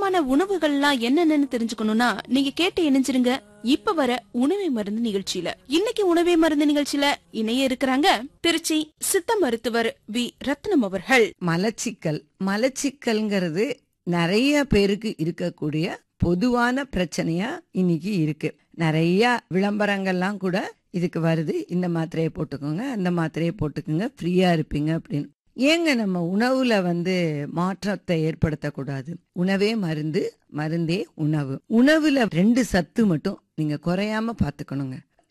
முக்கியமான உணவுகள்லாம் என்னென்னு தெரிஞ்சுக்கணும்னா நீங்க கேட்டு இணைஞ்சிருங்க இப்ப வர உணவே மருந்து நிகழ்ச்சியில இன்னைக்கு உணவே மருந்து நிகழ்ச்சியில இணைய இருக்கிறாங்க திருச்சி சித்த மருத்துவர் வி ரத்னம் அவர்கள் மலச்சிக்கல் மலச்சிக்கல்ங்கிறது நிறைய பேருக்கு இருக்கக்கூடிய பொதுவான பிரச்சனையா இன்னைக்கு இருக்கு நிறைய விளம்பரங்கள்லாம் கூட இதுக்கு வருது இந்த மாத்திரையை போட்டுக்கோங்க அந்த மாத்திரையை போட்டுக்கோங்க ஃப்ரீயா இருப்பீங்க அப்படின்னு ஏங்க நம்ம உணவுல வந்து மாற்றத்தை ஏற்படுத்தக்கூடாது உணவே மருந்து மருந்தே உணவு உணவுல ரெண்டு சத்து மட்டும் நீங்க குறையாம பாத்துக்கணுங்க